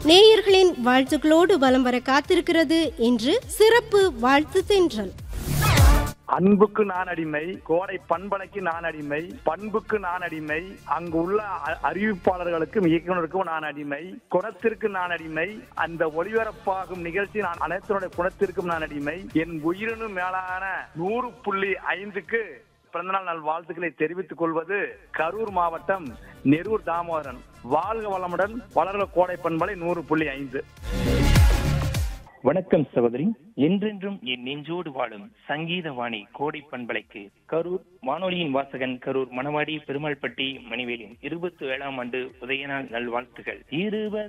நேயர்களின் வாழ்த்துக்களோடு வலம் வர காத்திருக்கிறது என்று சிறப்பு வாழ்த்து தென்றல் அன்புக்கு நான் அடிமை கோடை பண்பலைக்கு நான் அடிமை பண்புக்கு நான் அடிமை அங்கு உள்ள அ- அறிவிப்பாளர்களுக்கும் இயக்குநருக்கும் நான் அடிமை குணத்திற்கு நான் அடிமை அந்த ஒளிபரப்பாகும் நிகழ்ச்சி நான் அனைத்தினுடைய குணத்திற்கும் நான் அடிமை என் உயிரினும் மேலான நூறு புள்ளி ஐந்துக்கு பிறந்தநாள் நாள் வாழ்த்துக்களை தெரிவித்துக் கொள்வது கரூர் மாவட்டம் நெரூர் தாமோதரன் வாழ்க வளமுடன் வளர்க கோடை பண்பலை நூறு புள்ளி ஐந்து வணக்கம் சகோதரி என்றென்றும் என் நெஞ்சோடு வாழும் சங்கீதவாணி கோடை பண்பலைக்கு கரூர் வானொலியின் வாசகன் கரூர் மணவாடி பெருமாள்பட்டி மணிவேலின் இருபத்தி ஏழாம் ஆண்டு உதயநாள் நல்வாழ்த்துகள் இருபது